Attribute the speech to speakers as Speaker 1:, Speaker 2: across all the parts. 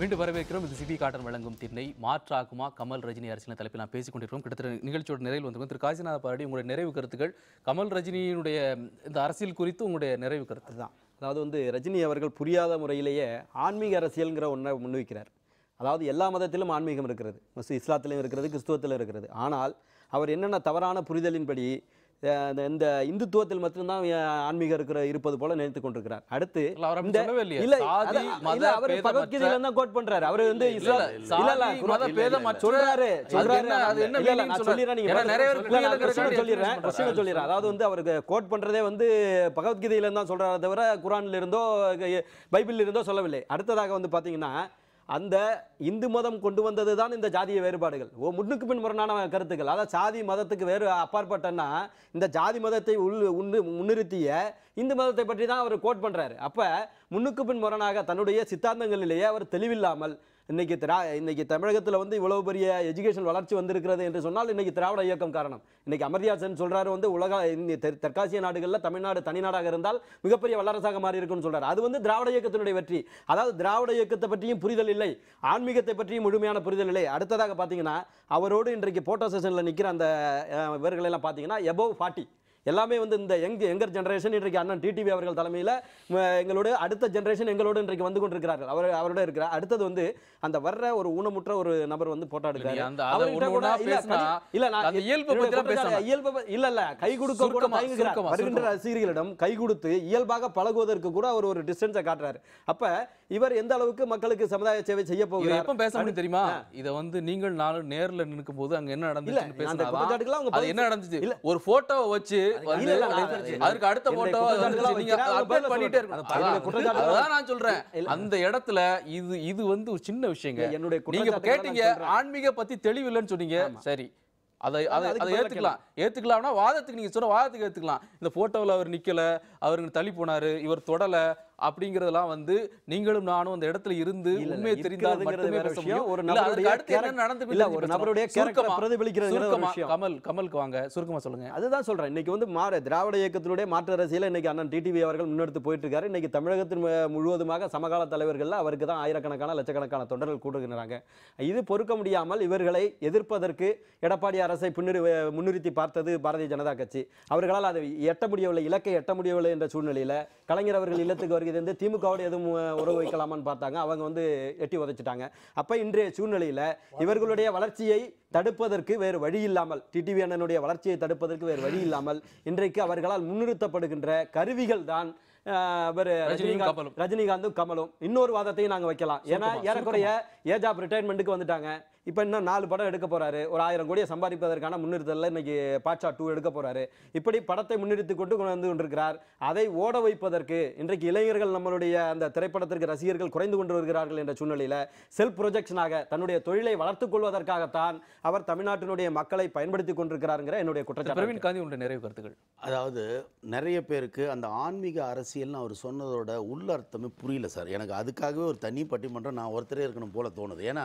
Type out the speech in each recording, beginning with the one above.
Speaker 1: மீண்டும் வரவேற்கிறோம் இது சிபி காட்டன் வழங்கும் திண்ணை மாற்றாகுமா கமல் ரஜினி அரசியல் தலைப்பில் நாம் பேசிக் கொண்டிருக்கிறோம் கிட்டத்தட்ட நிகழ்ச்சியோட நிறைவில் வந்திருக்கோம் திரு காசிநாத பாரடி உங்களுடைய நிறைவு கருத்துக்கள் கமல் ரஜினியினுடைய இந்த அரசியல் குறித்து உங்களுடைய நிறைவு கருத்து
Speaker 2: அதுதான் அதாவது வந்து ரஜினி அவர்கள் புரியாத முறையிலேயே ஆன்மீக அரசியல்ங்கிற ஒன்றை முன்வைக்கிறார் அதாவது எல்லா மதத்திலும் ஆன்மீகம் இருக்கிறது முஸ்லிம் இஸ்லாத்திலும் இருக்கிறது கிறிஸ்துவத்திலும் இருக்கிறது ஆனால் அவர் என்னென்ன தவறான புரிதலின்படி அஹ், இந்த- இந்த இந்துத்துவத்தில் மட்டும்தான் அஹ், ஆன்மீகம் இருக்கிற இருப்பது போல நினைத்து கொண்டிருக்கிறார் அடுத்து
Speaker 1: இல்ல, அவர் அப்படி
Speaker 2: இந்த-
Speaker 1: சொல்லவே இல்லையே.
Speaker 2: இல்ல,
Speaker 1: சாதி,
Speaker 2: அதான்,
Speaker 1: மத,
Speaker 2: இல்ல, அவர்
Speaker 1: பேதமற்ற-
Speaker 2: பகவத்கீதையில தான் கோட் பண்றாரு அவர் வந்து
Speaker 1: இல்ல,
Speaker 2: இஸ்லாம்
Speaker 1: இல்ல,
Speaker 2: இல்ல, இல்ல,
Speaker 1: சாதி,
Speaker 2: குரா-
Speaker 1: மத
Speaker 2: இல்ல,
Speaker 1: பேதமற்ற-
Speaker 2: சொல்றாரு
Speaker 1: அது
Speaker 2: சொல்றாரு
Speaker 1: என்ன- அது என்ன
Speaker 2: இல்ல, இல்ல,
Speaker 1: meaning
Speaker 2: நான்
Speaker 1: சொல்ல-
Speaker 2: சொல்லிடுறேன் நீங்க
Speaker 1: ஏன்னா
Speaker 2: பதில்
Speaker 1: நிறைய பேர்
Speaker 2: சொல்லுங்க. இல்ல, நான்
Speaker 1: புரியலங்கிறதுக்காக
Speaker 2: question சொல்லிடுறேன்
Speaker 1: explain
Speaker 2: question சொல்லிடுறேன் அதாவது வந்து அவருக்கு கோட் பண்றதே வந்து பகவத்கீதையில தான் சொல்றாரு தவிர குரான்ல இருந்தோ பைபிள்ல இருந்தோ சொல்லவில்லை அடுத்ததாக வந்து பாத்தீங்கன்னா அந்த இந்து மதம் கொண்டு வந்தது தான் இந்த ஜாதிய வேறுபாடுகள் ஓ முன்னுக்கு பின் முரணான கருத்துக்கள் அதாவது சாதி மதத்துக்கு வேறு அப்பாற்பட்டன்னா இந்த ஜாதி மதத்தை உள் உன்னு முன்னிறுத்திய இந்து மதத்தை பற்றி தான் அவர் கோட் பண்றாரு அப்ப முன்னுக்கு பின் முரணாக தன்னுடைய சித்தாந்தங்களிலேயே அவர் தெளிவில்லாமல் இன்னைக்கு திரா இன்னைக்கு தமிழகத்தில் வந்து இவ்வளவு பெரிய எஜுகேஷன் வளர்ச்சி வந்திருக்கிறது என்று சொன்னால் இன்னைக்கு திராவிட இயக்கம் காரணம் இன்னைக்கு அமர்தியா சென் சொல்றாரு வந்து உலக இந்த தெற்- தெற்காசிய நாடுகளில் தமிழ்நாடு தனிநாடாக இருந்தால் மிகப்பெரிய வல்லரசாக மாறி இருக்கும்னு சொல்றாரு அது வந்து திராவிட இயக்கத்தினுடைய வெற்றி அதாவது திராவிட இயக்கத்தை பற்றியும் புரிதல் இல்லை ஆன்மீகத்தை பற்றியும் முழுமையான புரிதல் இல்லை அடுத்ததாக பார்த்தீங்கன்னா அவரோடு இன்றைக்கு போட்டோ செஷனில் நிற்கிற அந்த அஹ், இவர்களெல்லாம் பார்த்தீங்கன்னா எபோவ் ஃபார்ட்டி எல்லாமே வந்து இந்த யங் யங்கர் ஜெனரேஷன் இன்றைக்கு அண்ணன் டிடிவி அவர்கள் தலைமையில் எங்களோட அடுத்த ஜெனரேஷன் எங்களோடு இன்றைக்கு வந்து கொண்டிருக்கிறார்கள் அவர் அவரோட இருக்கிறார் அடுத்தது வந்து அந்த வர்ற ஒரு ஊனமுற்ற ஒரு நபர் வந்து போட்டோ எடுக்கிறாரு
Speaker 1: நீ அந்த- அதை
Speaker 2: அவர்கிட்ட
Speaker 1: ஒண்ணு
Speaker 2: கூட
Speaker 1: ஒண்ணா
Speaker 2: இல்ல,
Speaker 1: பேசினா,
Speaker 2: கடி- இல்ல நான்
Speaker 1: அந்த இயல்பை
Speaker 2: என்னுடைய
Speaker 1: பத்திலாம்
Speaker 2: குற்றச்சாட்டு,
Speaker 1: பேசணும்.
Speaker 2: இயல்பை ப- இல்ல இல்ல கை கொடுக்க கூட
Speaker 1: சுருக்கமா,
Speaker 2: தயங்குகிறார்
Speaker 1: சுருக்கமா,
Speaker 2: வருகின்ற
Speaker 1: சுருக்கமா.
Speaker 2: ரசிகர்களிடம் கை கொடுத்து இயல்பாக பழகுவதற்கு கூட அவர் ஒரு டிஸ்டன்ஸை காட்டுறாரு அப்ப இவர் எந்த அளவுக்கு மக்களுக்கு சமுதாய சேவை செய்ய
Speaker 1: இதை
Speaker 2: போகிறார்
Speaker 1: எப்ப பேச முடியும் தெரியுமா இத வந்து நீங்கள் நானும் நேர்ல நிற்கும் போது அங்க என்ன
Speaker 2: இல்ல,
Speaker 1: நடந்துச்சுன்னு
Speaker 2: அந்த
Speaker 1: பேசினாதான்
Speaker 2: குற்றச்சாட்டுக்கெல்லாம் அவங்க
Speaker 1: அது
Speaker 2: பதில்
Speaker 1: என்ன நடந்துச்சு
Speaker 2: இல்ல.
Speaker 1: ஒரு போட்டோவை வச்சு வந்து
Speaker 2: இல்ல, இல்ல, நான்
Speaker 1: அதுக்கு- அதுக்கு அடுத்த
Speaker 2: என்னுடைய
Speaker 1: போட்டோ
Speaker 2: குற்றச்சாட்டுகளை
Speaker 1: நீங்க
Speaker 2: வைக்கிறேன், அவங்க
Speaker 1: update
Speaker 2: பதில
Speaker 1: பண்ணிட்டே
Speaker 2: சொல்லட்டும்.
Speaker 1: இருக்கணும்
Speaker 2: அது என்னுடைய
Speaker 1: அதான்
Speaker 2: குற்றச்சாட்டுகளை-
Speaker 1: அதான் நான் சொல்றேன்
Speaker 2: இல்ல.
Speaker 1: அந்த இடத்துல இது இது வந்து ஒரு சின்ன விஷயங்க
Speaker 2: என்னுடைய
Speaker 1: நீங்க இப்ப
Speaker 2: குற்றச்சாட்டுகளை
Speaker 1: கேட்டீங்க
Speaker 2: நான் சொல்றேன்.
Speaker 1: ஆன்மீக பத்தி தெளிவில்லைன்னு சொன்னீங்க சரி அதை அதை
Speaker 2: அதுக்கு
Speaker 1: அதை
Speaker 2: பதிலா
Speaker 1: ஏத்துக்கலாம் ஏத்துக்கலாம்னா வாதத்துக்கு நீங்க சொன்ன வாதத்துக்கு ஏத்துக்கலாம் இந்த போட்டோவில் அவர் நிக்கல அவருக்கு தள்ளி போனாரு இவர் தொடல அப்படிங்கறதெல்லாம் வந்து நீங்களும் நானும் அந்த இடத்துல இருந்து
Speaker 2: இல்ல, இல்ல,
Speaker 1: உண்மையை தெரிந்தால்
Speaker 2: இருக்கிறதுங்கிறது
Speaker 1: மட்டுமே
Speaker 2: வேற
Speaker 1: பேச
Speaker 2: விஷயம்.
Speaker 1: முடியும்
Speaker 2: ஒரு
Speaker 1: இல்ல,
Speaker 2: நபருடைய
Speaker 1: அதுக்கு அடுத்து என்ன
Speaker 2: character-
Speaker 1: நடந்து
Speaker 2: இல்ல, ஒரு நபருடைய character பிரதிபலிக்கிறதுங்கிற ஒரு விஷயம்.
Speaker 1: கமல் கமலுக்கு வாங்க சுருக்கமா சொல்லுங்க
Speaker 2: அதுதான் சொல்றேன் இன்னைக்கு வந்து மாற திராவிட இயக்கத்தினுடைய மாற்று அரசியலை இன்னைக்கு அண்ணன் டிடிவி அவர்கள் முன்னெடுத்து போயிட்டு இருக்காரு இன்னைக்கு தமிழகத்தின் மு- முழுவதுமாக சமகால தலைவர்கள் அவருக்கு தான் ஆயிரக்கணக்கான லட்சக்கணக்கான தொண்டர்கள் கூடுகிறாங்க இது பொறுக்க முடியாமல் இவர்களை எதிர்ப்பதற்கு எடப்பாடி அரசை பின்னிறு முன்னிறுத்தி பார்த்தது பாரதிய ஜனதா கட்சி அவர்களால் அதை எட்ட முடியவில்லை இலக்கை எட்ட முடியவில்லை என்ற சூழ்நிலையில கலைஞர் அவர்கள் இல்லத்துக்கு வருகிறது வந்து திமுகவோடு எதுவும் அஹ், உறவு வைக்கலாமான்னு பார்த்தாங்க அவங்க வந்து எட்டி உதைச்சிட்டாங்க அப்ப இன்றைய சூழ்நிலையில இவர்களுடைய வளர்ச்சியை தடுப்பதற்கு வேறு வழி இல்லாமல் டிடிவி அண்ணனுடைய வளர்ச்சியை தடுப்பதற்கு வேறு வழி இல்லாமல் இன்றைக்கு அவர்களால் முன்னிறுத்தப்படுகின்ற கருவிகள் தான் அஹ், இவரு
Speaker 1: ரஜினியும்
Speaker 2: ரஜினிகாந்த்
Speaker 1: கமலும்.
Speaker 2: ரஜினிகாந்தும் கமலும் இன்னொரு வாதத்தையும் நாங்க வைக்கலாம் ஏன்னா
Speaker 1: சுருக்கமா,
Speaker 2: ஏறக்குறைய ஏஜ் ஆஃப் ரிட்டையர்மெண்ட்டுக்கு வந்துட்டாங்க இப்போ இன்னும் நாலு படம் எடுக்க போறாரு ஒரு ஆயிரம் கோடியை சம்பாதிப்பதற்கான முன்னிறுத்தலில் இன்னைக்கு பாட்சா டூ எடுக்க போறாரு இப்படி படத்தை முன்னிறுத்தி கொண்டு கொண்டு வந்து கொண்டிருக்கிறார் அதை ஓட வைப்பதற்கு இன்றைக்கு இளைஞர்கள் நம்மளுடைய அந்த திரைப்படத்திற்கு ரசிகர்கள் குறைந்து கொண்டு வருகிறார்கள் என்ற சூழ்நிலையில செல்ஃப் ப்ரொஜெக்ஷனாக தன்னுடைய தொழிலை வளர்த்துக் கொள்வதற்காகத்தான் அவர் தமிழ்நாட்டினுடைய மக்களை பயன்படுத்தி கொண்டிருக்கிறாருங்கிற என்னுடைய குற்றச்சாட்டு
Speaker 1: பிரவீன் காந்தி உங்களுடைய நிறைவு கருத்துக்கள்
Speaker 3: அதாவது நிறைய பேருக்கு அந்த ஆன்மீக அரசியல்னு அவர் சொன்னதோட உள்ளர்த்தமே புரியல சார் எனக்கு அதுக்காகவே ஒரு தனி பட்டிமன்றம் நான் ஒருத்தரே இருக்கணும் போல தோணுது ஏன்னா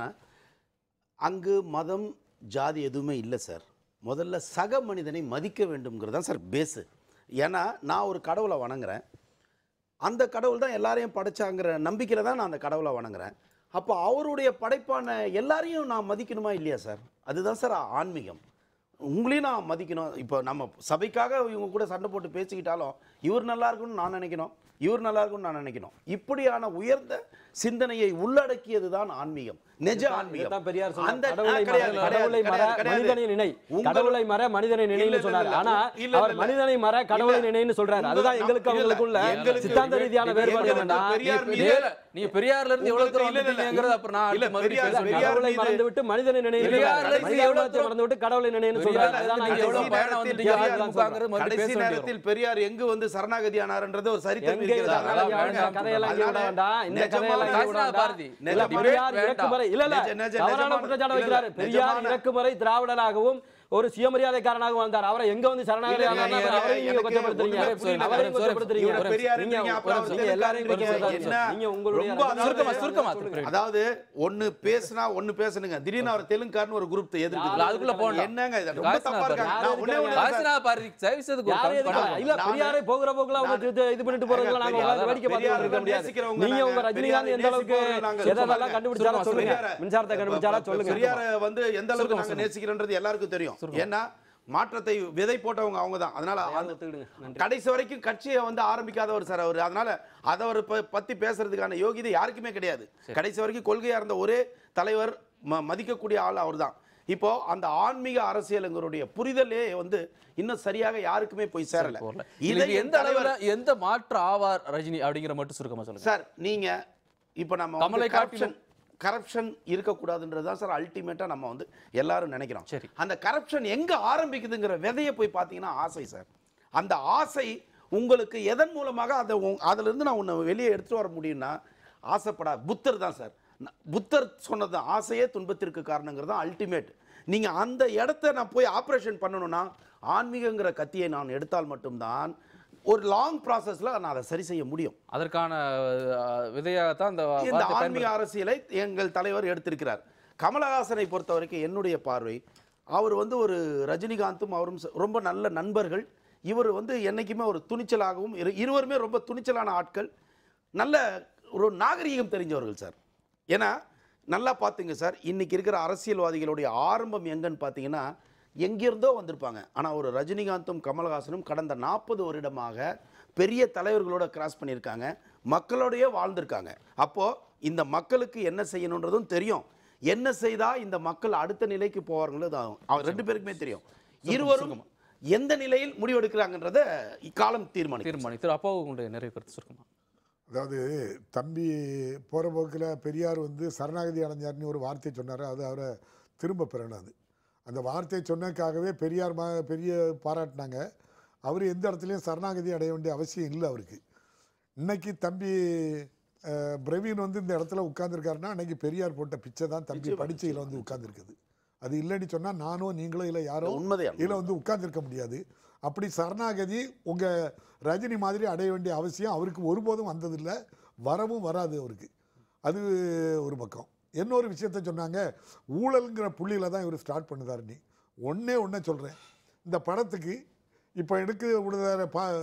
Speaker 3: அங்கு மதம் ஜாதி எதுவுமே இல்லை சார் முதல்ல சக மனிதனை மதிக்க வேண்டும்ங்கிறது தான் சார் பேஸு ஏன்னா நான் ஒரு கடவுளை வணங்குறேன் அந்த கடவுள் தான் எல்லாரையும் படைச்சாங்கிற நம்பிக்கையில் தான் நான் அந்த கடவுளை வணங்குறேன் அப்போ அவருடைய படைப்பான எல்லாரையும் நான் மதிக்கணுமா இல்லையா சார் அதுதான் சார் ஆன்மீகம் உங்களையும் நான் மதிக்கணும் இப்போ நம்ம சபைக்காக இவங்க கூட சண்டை போட்டு பேசிக்கிட்டாலும் இவர் நல்லா இருக்கும்னு நான் நினைக்கணும் இவர் நல்லா இருக்கும்னு நான் நினைக்கணும் இப்படியான உயர்ந்த சிந்தனையை உள்ளடக்கியது தான் ஆன்மீகம் நிஜ ஆன்மீகம்
Speaker 2: இதுதான் பெரியார் சொன்னார்.
Speaker 3: அந்த
Speaker 2: கடவுளை
Speaker 3: ஆ, கிடையாது,
Speaker 2: மற,
Speaker 3: கிடையாது,
Speaker 2: கடவுளை மற,
Speaker 3: கிடையாது, கிடையாது.
Speaker 2: மனிதனை நினை
Speaker 3: உங்கள்-
Speaker 2: கடவுளை மற மனிதனை
Speaker 3: இல்ல,
Speaker 2: நினைன்னு
Speaker 3: இல்ல,
Speaker 2: சொன்னார்
Speaker 3: இல்ல,
Speaker 2: ஆனா
Speaker 3: இல்ல,
Speaker 2: அவர்
Speaker 3: இல்ல.
Speaker 2: மனிதனை மற கடவுளை
Speaker 3: இல்ல.
Speaker 2: நினைன்னு சொல்றாரு
Speaker 3: உங்க-
Speaker 2: அதுதான் எங்களுக்கு
Speaker 3: இல்ல, இல்ல.
Speaker 2: அவங்களுக்குள்ள
Speaker 3: எங்களுக்கு
Speaker 2: சித்தாந்த ரீதியான வேறுபாடு
Speaker 3: எங்களுக்கு
Speaker 2: என்னன்னா
Speaker 3: பெரியார் மீது-
Speaker 1: நீங்க- நீங்க பெரியார்ல இருந்து எவ்வளவு தூரம்
Speaker 3: உங்களுக்கு இல்ல, இல்ல,
Speaker 1: வந்துட்டீங்கிறது அப்புறம் நான்
Speaker 3: இல்ல,
Speaker 1: அடுத்து மறுபடியும்
Speaker 3: பெரியார்,
Speaker 1: பேசுறேன்.
Speaker 3: பெரியார்
Speaker 2: கடவுளை
Speaker 3: மீது-
Speaker 2: மறந்து விட்டு மனிதனை நினைன்னு
Speaker 1: பெரியார்ல
Speaker 2: சொல்றாரு
Speaker 1: இருந்து
Speaker 2: மனிதாபிமானத்தை
Speaker 1: எவ்வளவு தூரம்
Speaker 2: மறந்து விட்டு கடவுளை நினைன்னு
Speaker 1: பெரியார்ல
Speaker 2: சொல்றாரு
Speaker 1: இருந்து
Speaker 2: அதுதான்
Speaker 1: நீங்க
Speaker 2: நாங்க
Speaker 1: எவ்வளவு
Speaker 2: சொல்றோம்.
Speaker 1: பயணம் வந்துட்டீங்க,
Speaker 2: பெரியார்
Speaker 1: அதிமுக
Speaker 2: தான் சொல்றோம்.
Speaker 1: ங்கிறது மறுபடியும்
Speaker 3: கடைசி
Speaker 1: பேச வேண்டியது
Speaker 3: நேரத்தில் பெரியார் எங்கு வந்து சரணாகதி ஆனார்ன்றது ஒரு சரித்திரம்
Speaker 2: எங்கே
Speaker 3: இருக்கிறது.
Speaker 2: சரணாகதி
Speaker 3: அதெல்லாம்
Speaker 2: ஆனார்?
Speaker 3: வேண்டாம்.
Speaker 2: கதையெல்லாம் இங்கே விட வேண்டாம். இந்த
Speaker 3: நிஜமான
Speaker 2: கதையெல்லாம் இங்கே விட
Speaker 1: காசிநாத
Speaker 2: வேண்டாம்.
Speaker 1: பாரதி.
Speaker 2: இல்ல,
Speaker 1: நிஜ
Speaker 2: பெரியார்
Speaker 1: debate
Speaker 2: இறக்குமறை இல்ல இல்ல
Speaker 3: நிஜ- நிஜ-
Speaker 2: தவறான
Speaker 3: நிஜமான-
Speaker 2: குற்றச்சாட்டு
Speaker 3: இல்ல,
Speaker 2: வைக்கிறாரு
Speaker 3: இல்ல,
Speaker 2: பெரியார்
Speaker 3: நிஜமான-
Speaker 2: இறக்குமறை திராவிடனாகவும் ஒரு சுயமரியாதைக்காரனாக வாழ்ந்தார் அவரை எங்க வந்து சரணாகதி
Speaker 3: இல்ல,
Speaker 2: ஆனார்னா
Speaker 3: இல்ல,
Speaker 2: அவரையும் நீங்க
Speaker 3: எனக்கு
Speaker 2: கொச்சப்படுத்துறீங்க
Speaker 3: ஒண்ணுமே புரியல.
Speaker 2: அவரையும்
Speaker 1: sorry,
Speaker 2: கொச்சப்படுத்துறீங்க
Speaker 3: இவ்வளவு பெரியார்
Speaker 2: நீங்க
Speaker 3: இருக்கீங்க, அப்புறம்
Speaker 2: ஒரு-
Speaker 3: வந்து
Speaker 2: நீங்க எல்லாரையும்
Speaker 3: ஒரு
Speaker 2: கொச்சப்படுத்தாதீங்க.
Speaker 3: என்ன
Speaker 2: நீங்க உங்களுடைய
Speaker 3: ரொம்ப
Speaker 2: அரசியல்
Speaker 1: சுருக்கமா,
Speaker 2: சொல்லுங்க.
Speaker 1: சுருக்கமா,
Speaker 2: சொல்லுங்க.
Speaker 1: திரு பிரவீன்.
Speaker 3: அதாவது ஒண்ணு பேசுனா ஒண்ணு பேசணுங்க திடீர்னு அவர் தெலுங்குக்காரன்னு ஒரு குரூப் எதிர்க்குது
Speaker 1: இல்ல, அதுக்குள்ள போகணும்.
Speaker 3: என்னங்க இது ரொம்ப
Speaker 1: காசிநாத்
Speaker 3: தப்பா இருக்காங்க
Speaker 2: யாரு
Speaker 3: நான் ஒண்ணே ஒண்ணு
Speaker 2: இருக்காங்க?
Speaker 3: சார்.
Speaker 1: காசிநாத பாரதி தயவு செய்து ஒரு
Speaker 2: யாரே
Speaker 1: comment
Speaker 2: இருக்கா?
Speaker 1: பண்ணுங்க.
Speaker 2: இல்ல
Speaker 3: நானு-
Speaker 2: பெரியாரை போகிற போக்குல அவங்க
Speaker 3: நானு-
Speaker 2: இது- இது பண்ணிட்டு போறதுல நாங்க
Speaker 3: பெரியார்
Speaker 2: எல்லாரும் வேடிக்கை பார்த்து
Speaker 3: பெரியாரை
Speaker 2: இருக்க முடியாது
Speaker 3: நேசிக்கிறவங்க
Speaker 2: நீங்க உங்க
Speaker 3: நாங்க.
Speaker 2: ரஜினிகாந்த் எந்த அளவுக்கு
Speaker 3: நேசிப்பவர்கள் நாங்க.
Speaker 2: எதெல்லாம்
Speaker 3: சொல்லுங்க.
Speaker 2: கண்டுபிடிச்சாரா
Speaker 1: சுருக்கமா,
Speaker 2: சொல்லுங்க
Speaker 3: பெரியாரை-
Speaker 2: மின்சாரத்தை கண்டுபிடிச்சாரா சொல்லுங்க
Speaker 3: பெரியாரை வந்து எந்த அளவுக்கு
Speaker 1: சுருக்கமா,
Speaker 3: நாங்க
Speaker 1: சுருக்கமா.
Speaker 3: நேசிக்கிறோன்றது எல்லாருக்கும் தெரியும் ஏன்னா மாற்றத்தை விதை போட்டவங்க அவங்க தான் அதனால அந்த- கடைசி வரைக்கும் கட்சியை வந்து ஆரம்பிக்காதவர் சார் அவர் அதனால அதை அவர் ப- பத்தி பேசுறதுக்கான யோகிதை யாருக்குமே கிடையாது கடைசி வரைக்கும் கொள்கையா இருந்த ஒரே தலைவர் ம- மதிக்கக்கூடிய ஆள் அவர்தான் இப்போ அந்த ஆன்மீக அரசியலுங்களுடைய புரிதலே வந்து இன்னும் சரியாக யாருக்குமே போய் சேரல
Speaker 1: போகல.
Speaker 3: இதை
Speaker 1: இதுக்கு
Speaker 3: என்
Speaker 1: எந்த
Speaker 3: தலைவர்
Speaker 1: அளவுல எந்த மாற்று ஆவார் ரஜினி அப்படிங்கிற மட்டும் சுருக்கமா சொல்லுங்க
Speaker 3: சார் நீங்க இப்போ நம்ம
Speaker 1: கமலை
Speaker 3: கரப்ஷன் கரப்ஷன் இருக்கக்கூடாதுன்றது தான் சார் அல்டிமேட்டா நம்ம வந்து எல்லாரும் நினைக்கிறோம்
Speaker 1: சரி.
Speaker 3: அந்த கரப்ஷன் எங்க ஆரம்பிக்குதுங்கிற விதையை போய் பார்த்தீங்கன்னா ஆசை சார் அந்த ஆசை உங்களுக்கு எதன் மூலமாக அதை உங்க- அதுல இருந்து நான் உன்னை வெளியே எடுத்துட்டு வர முடியும்னா ஆசைப்படா புத்தர் தான் சார் ந- புத்தர் சொன்னது ஆசையே துன்பத்திற்கு காரணங்கிறது தான் அல்டிமேட் நீங்க அந்த இடத்த நான் போய் ஆப்ரேஷன் பண்ணணும்னா ஆன்மீகங்கிற கத்தியை நான் எடுத்தால் மட்டும்தான் ஒரு லாங் ப்ராசஸ்ல நான் அதை சரி செய்ய முடியும்
Speaker 1: அதற்கான அஹ், விதையாகத்தான் இந்த
Speaker 3: இந்த
Speaker 1: வார்த்தை
Speaker 3: ஆன்மீக
Speaker 1: பயன்படுது.
Speaker 3: அரசியலை எங்கள் தலைவர் எடுத்திருக்கிறார் கமலஹாசனை பொறுத்த வரைக்கும் என்னுடைய பார்வை அவர் வந்து ஒரு ரஜினிகாந்தும் அவரும் ச- ரொம்ப நல்ல நண்பர்கள் இவர் வந்து என்னைக்குமே ஒரு துணிச்சலாகவும் இரு இருவருமே ரொம்ப துணிச்சலான ஆட்கள் நல்ல ஒரு நாகரிகம் தெரிஞ்சவர்கள் சார் ஏன்னா நல்லா பார்த்துங்க சார் இன்னைக்கு இருக்கிற அரசியல்வாதிகளுடைய ஆரம்பம் எங்கன்னு பார்த்தீங்கன்னா எங்கிருந்தோ வந்திருப்பாங்க ஆனால் ஒரு ரஜினிகாந்தும் கமலஹாசனும் கடந்த நாற்பது வருடமாக பெரிய தலைவர்களோட கிராஸ் பண்ணியிருக்காங்க மக்களோடயே வாழ்ந்திருக்காங்க அப்போ இந்த மக்களுக்கு என்ன செய்யணுன்றதும் தெரியும் என்ன செய்தா இந்த மக்கள் அடுத்த நிலைக்கு போவார்களோ அது அவங்க ரெண்டு பேருக்குமே தெரியும் இருவரும் எந்த நிலையில் முடிவெடுக்கிறாங்கன்றத இக்காலம் தீர்மானிக்கும்
Speaker 1: தீர்மானி திரு அப்பாவு உங்களுடைய நிறைவு கருத்து சுருக்கமா
Speaker 4: அதாவது தம்பி போகிற போக்கில் பெரியார் வந்து சரணாகதி அடைஞ்சார்னு ஒரு வார்த்தை சொன்னார் அது அவரை திரும்ப பெறணும் அது அந்த வார்த்தையை சொன்னதுக்காகவே பெரியார் மா பெரிய பாராட்டினாங்க அவர் எந்த இடத்துலையும் சரணாகதி அடைய வேண்டிய அவசியம் இல்லை அவருக்கு இன்னைக்கு தம்பி அஹ், பிரவீன் வந்து இந்த இடத்துல உட்கார்ந்திருக்காருன்னா அன்னைக்கு பெரியார் போட்ட பிச்சை தான் தம்பி படிச்சையில் வந்து உட்கார்ந்திருக்குது அது இல்லைன்னு சொன்னால் நானோ நீங்களோ இல்லை யாரோ
Speaker 3: உண்மைதான்
Speaker 4: இதில் வந்து உட்கார்ந்திருக்க முடியாது அப்படி சரணாகதி உங்கள் ரஜினி மாதிரி அடைய வேண்டிய அவசியம் அவருக்கு ஒருபோதும் வந்ததில்லை வரவும் வராது அவருக்கு அது ஒரு பக்கம் இன்னொரு விஷயத்த சொன்னாங்க ஊழலுங்கிற புள்ளியில் தான் இவர் ஸ்டார்ட் பண்ணுதார் நீ ஒன்றே ஒன்றே சொல்கிறேன் இந்த படத்துக்கு இப்போ எடுக்க விடுதார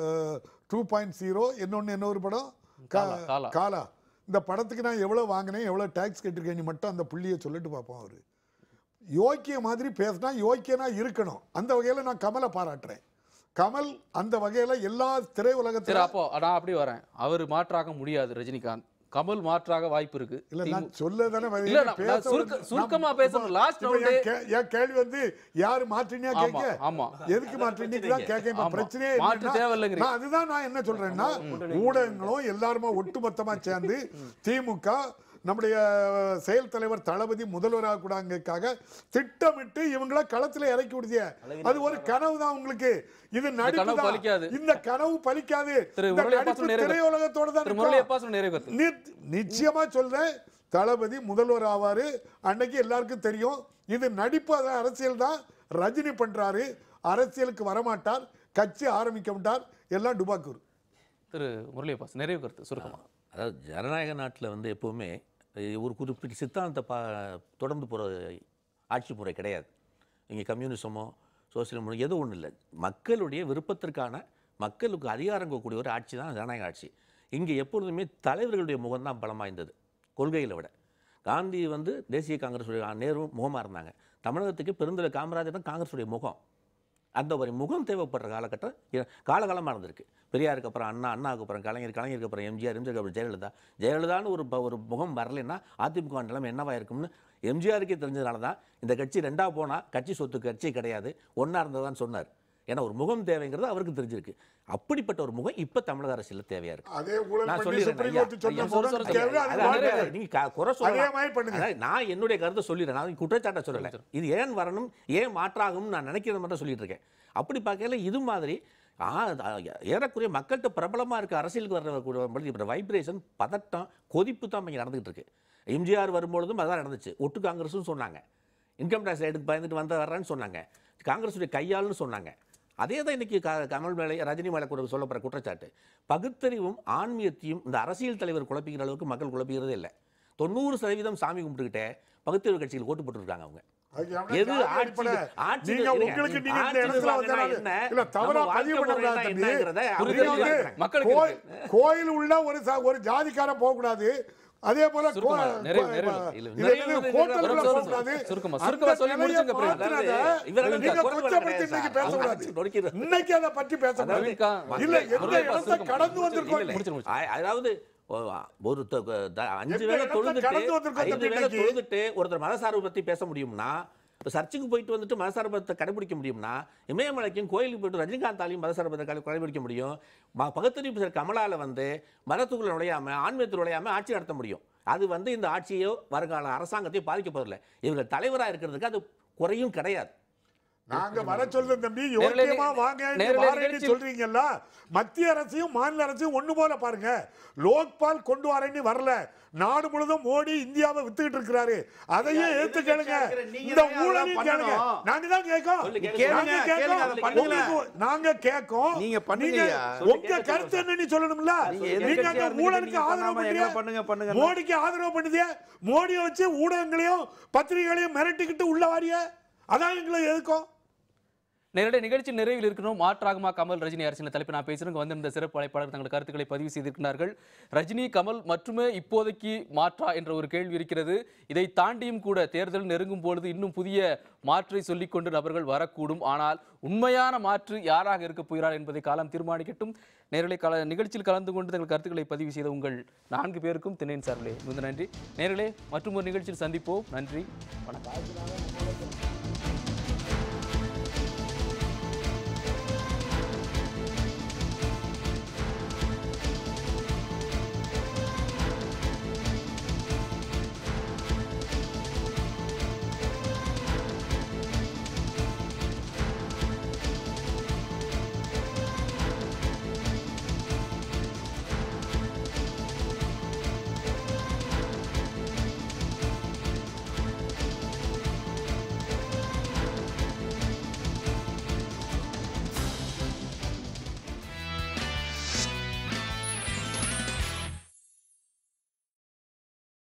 Speaker 4: டூ பாயிண்ட் ஜீரோ இன்னொன்று இன்னொரு படம்
Speaker 1: காலா, காலா.
Speaker 4: காலா இந்த படத்துக்கு நான் எவ்வளோ வாங்கினேன் எவ்வளோ டேக்ஸ் கட்டிருக்கேன் நீ மட்டும் அந்த புள்ளியை சொல்லிட்டு பார்ப்போம் அவர் யோக்கிய மாதிரி பேசினா யோக்கியனா இருக்கணும் அந்த வகையில் நான் கமலை பாராட்டுறேன் கமல் அந்த வகையில் எல்லா
Speaker 1: சரி
Speaker 4: திரையுலகத்தில்
Speaker 1: அப்போ நான் அப்படி வரேன் அவர் மாற்றாக முடியாது ரஜினிகாந்த் கமல் மாற்றாக வாய்ப்பு இருக்கு
Speaker 4: இல்ல
Speaker 1: திமு-
Speaker 4: நான் சொல்ல தானே வரேன்.
Speaker 1: இல்ல, நான்-
Speaker 4: பேச
Speaker 1: நான் சுருக்க-
Speaker 4: வந்து-
Speaker 1: சுருக்கமா
Speaker 4: நான்
Speaker 1: பேசணும். Last
Speaker 4: இப்ப
Speaker 1: round.
Speaker 4: என் கே- என் கேள்வி வந்து யாரு மாற்றினியா
Speaker 1: ஆமா
Speaker 4: கேட்க
Speaker 1: ஆமா
Speaker 4: எதுக்கு மாற்றினீங்க தான் கேட்க இப்ப
Speaker 1: ஆமா.
Speaker 4: பிரச்சனையே
Speaker 1: மாற்று
Speaker 4: என்னன்னா,
Speaker 1: தேவையில்லைங்கிறீங்க.
Speaker 4: நான் அதுதான் நான் என்ன சொல்றேன்னா ஊடகங்களும் எல்லாருமே ஒட்டுமொத்தமா சேர்ந்து திமுக நம்முடைய செயல் தலைவர் தளபதி முதல்வராக கூடாங்கக்காக திட்டமிட்டு இவங்கள களத்துல இறக்கி விடுதிய அது ஒரு கனவு தான் உங்களுக்கு இது நடிப்பு
Speaker 1: கனவு
Speaker 4: தான்.
Speaker 1: பலிக்காது.
Speaker 4: இந்த கனவு பலிக்காது
Speaker 1: திரு
Speaker 4: இந்த
Speaker 1: முரளி
Speaker 4: நடிப்பு
Speaker 1: அப்பாஸ் நிறைவு கருத்து.
Speaker 4: திரையுலகத்தோட தான்
Speaker 1: திரு
Speaker 4: நிக்கும்.
Speaker 1: முரளி அப்பா சொன்ன நிறைவு கருத்து
Speaker 4: நி- நிச்சயமா சொல்றேன் தளபதி முதல்வர் ஆவாரு அன்னைக்கு எல்லாருக்கும் தெரியும் இது நடிப்பு அது அரசியல் தான் ரஜினி பண்றாரு அரசியலுக்கு வரமாட்டார் கட்சி ஆரம்பிக்க மாட்டார் எல்லாம் டுபாக்கூர்
Speaker 1: திரு முரளி அப்பாஸ் நிறைவு கருத்து சுருக்கமா
Speaker 5: அதாவது ஜனநாயக நாட்டில் வந்து எப்போவுமே அஹ், ஒரு குறிப்பிட்ட சித்தாந்தத்தை பா தொடர்ந்து போகிற ஆட்சி முறை கிடையாது இங்கே கம்யூனிசமோ சோசியல் முறை எதுவும் ஒன்றும் இல்லை மக்களுடைய விருப்பத்திற்கான மக்களுக்கு அதிகாரம் கொடுக்கக்கூடிய ஒரு ஆட்சி தான் ஜனநாயக ஆட்சி இங்கே எப்பொழுதுமே தலைவர்களுடைய முகம் தான் பலம் வாய்ந்தது கொள்கைகளை விட காந்தி வந்து தேசிய காங்கிரஸுடைய நேரு முகமாக இருந்தாங்க தமிழகத்துக்கு பெருந்தலை காமராஜர் தான் காங்கிரஸுடைய முகம் அந்த ஒரு முகம் தேவைப்படுற காலகட்டம் இ- காலகாலமாக இருந்திருக்கு பெரியாருக்கு அப்புறம் அண்ணா அண்ணாவுக்கு அப்புறம் கலைஞர் கலைஞருக்கு அப்புறம் எம்ஜிஆர் எம்ஜிஆருக்கு அப்புறம் ஜெயலலிதா ஜெயலலிதான்னு ஒரு ப- ஒரு முகம் வரலைன்னா அதிமுக நிலைமை என்னவா இருக்கும்னு எம்ஜிஆருக்கே தெரிஞ்சதுனால தான் இந்த கட்சி ரெண்டா போனால் கட்சி சொத்து கட்சி கிடையாது ஒன்றா இருந்ததான்னு சொன்னார் ஏன்னா ஒரு முகம் தேவைங்கிறது அவருக்கு தெரிஞ்சிருக்கு அப்படிப்பட்ட ஒரு முகம் இப்போ தமிழக அரசியலில் தேவையா இருக்கு
Speaker 4: அதே ஊழல்
Speaker 5: நான்
Speaker 4: பண்ணி
Speaker 5: சொல்லிடுறேன்
Speaker 4: சுப்ரீம்
Speaker 5: ஐயா.
Speaker 4: கோர்ட் சொன்ன
Speaker 1: ஐயா,
Speaker 4: முகம்
Speaker 1: சொல்ல, சொல்ல,
Speaker 4: தேவை, அது
Speaker 5: அதான்
Speaker 4: வாழ்க்கை.
Speaker 5: நீங்க க- குறை
Speaker 4: அதே
Speaker 5: சொல்லலாம்
Speaker 4: மாதிரி பண்ணுங்க
Speaker 5: அதாவது நான் என்னுடைய கருத்தை சொல்லிடுறேன் நான் குற்றச்சாட்டை சொல்லலை இது ஏன் வரணும் ஏன் மாற்றாகும்னு நான் நினைக்கிறத மட்டும் சொல்லிட்டு இருக்கேன் அப்படி பார்க்கல இது மாதிரி ஆ, அ- ஏறக்குறைய மக்கள்கிட்ட பிரபலமாக இருக்க அரசியலுக்கு வர்ற இப்போ வைப்ரேஷன் பதட்டம் கொதிப்பு தான் இங்கே நடந்துகிட்டு இருக்கு எம்ஜிஆர் வரும்பொழுதும் அதான் நடந்துச்சு ஒட்டு காங்கிரஸும் சொன்னாங்க இன்கம் டேக்ஸ் எடுத்து பயந்துட்டு வந்த வர்றேன்னு சொன்னாங்க காங்கிரஸுடைய கையாள்னு சொன்னாங்க அதே தான் இன்னைக்கு க- கமல் மேலே ரஜினி மேலே கூட சொல்லப்படுற குற்றச்சாட்டு பகுத்தறிவும் ஆன்மீகத்தையும் இந்த அரசியல் தலைவர் குழப்பிக்கிற அளவுக்கு மக்கள் குழப்பிக்கிறதே இல்லை தொண்ணூறு சதவீதம் சாமி கும்பிட்டுக்கிட்டே பகுத்தறிவு கட்சிகள் ஓட்டு போட்டுருக்காங்க அவங்க
Speaker 4: அதுக்கு அவனே
Speaker 5: எது
Speaker 4: ஜாதி
Speaker 5: ஆட்சி
Speaker 4: அடிப்படை.
Speaker 5: ஆட்சி
Speaker 4: நீங்க
Speaker 5: இருங்க.
Speaker 4: உங்களுக்கு நீங்க இந்த
Speaker 5: ஆட்சி
Speaker 4: இடத்துல
Speaker 5: நிர்வாகம்னா
Speaker 4: வந்தனால-
Speaker 5: என்ன?
Speaker 4: இல்ல, தவறா
Speaker 5: நம்ம
Speaker 4: பதிவு
Speaker 5: வாழ்க்கை
Speaker 4: பண்ணக்கூடாது
Speaker 5: முறைனா
Speaker 4: தம்பி.
Speaker 5: என்னங்கிறத அவங்க
Speaker 1: புரிதல்
Speaker 4: நீங்க வந்து
Speaker 5: தெரிஞ்சுக்கிறாங்க.
Speaker 1: மக்களுக்கு
Speaker 4: கோயில் கோயில் உள்ள ஒரு ச- ஒரு ஜாதிக்காரன் போகக்கூடாது அதே போல கோ-
Speaker 1: சுருக்கமா, நிறைவு,
Speaker 4: கோ-
Speaker 1: நிறைவு.
Speaker 5: இல்ல,
Speaker 4: இது
Speaker 5: நிறைவு
Speaker 4: என்னது,
Speaker 5: வந்து
Speaker 4: ஹோட்டலுக்குள்ள
Speaker 1: சுருக்கமா,
Speaker 4: போகக்கூடாது.
Speaker 1: சுருக்கமா,
Speaker 4: அந்த
Speaker 1: சுருக்கமா சொல்லி
Speaker 4: நிலையை
Speaker 1: முடிச்சுங்க பிறகு.
Speaker 4: மாத்துனத
Speaker 5: இவர்கள்
Speaker 4: நீங்க
Speaker 5: குரல்
Speaker 4: கொச்சப்படுத்தி
Speaker 5: கிடையாது
Speaker 4: இன்னைக்கு
Speaker 5: சார்.
Speaker 4: பேசக்கூடாது
Speaker 5: அவங்க நொறுக்கிறாங்க.
Speaker 4: இன்னைக்கு அதை பற்றி பேசக்கூடாது
Speaker 1: பிரவீன்கா,
Speaker 4: இல்ல எந்த
Speaker 1: சுருக்கமா,
Speaker 4: இடத்தை
Speaker 1: சுருக்கமா.
Speaker 4: கடந்து
Speaker 5: இல்ல,
Speaker 4: வந்திருக்கோம்
Speaker 5: இல்ல.
Speaker 1: முடிச்சிரு, முடிச்சிரு.
Speaker 5: அ- அதாவது ஒ- ஒரு த- த- அஞ்சு
Speaker 4: எந்த
Speaker 5: வேளை
Speaker 4: இடத்தை
Speaker 5: தொழுதுட்டு
Speaker 4: கடந்து வந்திருக்கோம்
Speaker 5: ஐந்து
Speaker 4: தம்பி
Speaker 5: வேளை
Speaker 4: இன்னைக்கு?
Speaker 5: தொழுதுட்டு ஒருத்தர் மதசார்பு பத்தி பேச முடியும்னா இப்ப சர்ச்சுக்கு போயிட்டு வந்துட்டு மதசார்பத்தை கடைபிடிக்க முடியும்னா இமயமலைக்கும் கோயிலுக்கு போயிட்டு ரஜினிகாந்தாலையும் மதசார்பத்தை கடை- கடைபிடிக்க முடியும் ம- பகுத்தறிவு சார் கமலால வந்து மதத்துக்குள்ள நுழையாம ஆன்மீகத்தில் நுழையாம ஆட்சி நடத்த முடியும் அது வந்து இந்த ஆட்சியோ வருங்கால அரசாங்கத்தையோ பாதிக்க போறதில்லை இவர்கள் தலைவரா இருக்கிறதுக்கு அது குறையும் கிடையாது
Speaker 4: நாங்க வர சொல்றோம் தம்பி
Speaker 1: நேரலை
Speaker 4: யோக்கியமா
Speaker 1: நி-
Speaker 4: வாங்க
Speaker 1: நேரலை
Speaker 4: வாரேன்னு
Speaker 1: நிகழ்ச்சி-
Speaker 4: சொல்றீங்கல்ல மத்திய அரசையும் மாநில அரசையும் ஒண்ணு போல பாருங்க லோக்பால் கொண்டு வரேன்னு வரல நாடு முழுதும் மோடி இந்தியாவை வித்துக்கிட்டு இருக்கிறாரு அதையே
Speaker 3: ஐயா,
Speaker 4: ஏத்து
Speaker 3: எதிர்க்கட்சியா
Speaker 4: கேளுங்க
Speaker 3: இருக்கிற நீங்க
Speaker 4: இந்த
Speaker 3: தான் அதெல்லாம்
Speaker 4: ஊழலையும் கேளுங்க
Speaker 3: பண்ணணும்.
Speaker 4: நாங்க தான் கேட்கோம்
Speaker 5: சொல்லு, கேளுங்க.
Speaker 3: கேளுங்க,
Speaker 4: நாங்க
Speaker 3: கேளுங்க, அதை
Speaker 4: கேட்கோம்
Speaker 3: பண்ணுங்க.
Speaker 4: உங்களுக்கு- நாங்க கேட்கோம்
Speaker 3: நீங்க பண்ணுங்க
Speaker 4: நீங்க
Speaker 3: ஐயா.
Speaker 4: உங்க கருத்து என்னன்னு சொல்லணும்ல
Speaker 3: நீங்க
Speaker 4: நீங்க
Speaker 3: எதிர்க்கட்சியா
Speaker 4: அந்த
Speaker 3: இருந்துட்டு
Speaker 4: ஊழலுக்கு
Speaker 3: நீங்க
Speaker 4: ஆதரவு
Speaker 3: பண்ணாம எங்களை
Speaker 4: பண்றீங்க
Speaker 3: பண்ணுங்க பண்ணுங்க
Speaker 4: மோடிக்கு ஆதரவு பண்ணுதே மோடியை வச்சு ஊடகங்களையும் பத்திரிகைகளையும் மிரட்டிக்கிட்டு உள்ள வாரிய அதான் எங்களை எதுக்கும்
Speaker 1: நேரடி நிகழ்ச்சி நிறைவில் இருக்கணும் மாற்றாகுமா கமல் ரஜினி அரசியல் தலைப்பு நான் பேசுறேன் வந்திருந்த சிறப்பு அழைப்பாளர் தங்கள் கருத்துக்களை பதிவு செய்திருக்கிறார்கள் ரஜினி கமல் மட்டுமே இப்போதைக்கு மாற்றா என்ற ஒரு கேள்வி இருக்கிறது இதை தாண்டியும் கூட தேர்தல் நெருங்கும் பொழுது இன்னும் புதிய மாற்றை சொல்லிக்கொண்டு நபர்கள் வரக்கூடும் ஆனால் உண்மையான மாற்று யாராக இருக்கப் போகிறார் என்பதை காலம் தீர்மானிக்கட்டும் நேரலை கல நிகழ்ச்சியில் கலந்து கொண்டு தங்கள் கருத்துக்களை பதிவு செய்த உங்கள் நான்கு பேருக்கும் திண்ணையின் சார்பிலே மிகுந்த நன்றி நேரலே மற்றும் ஒரு நிகழ்ச்சியில் சந்திப்போம் நன்றி வணக்கம்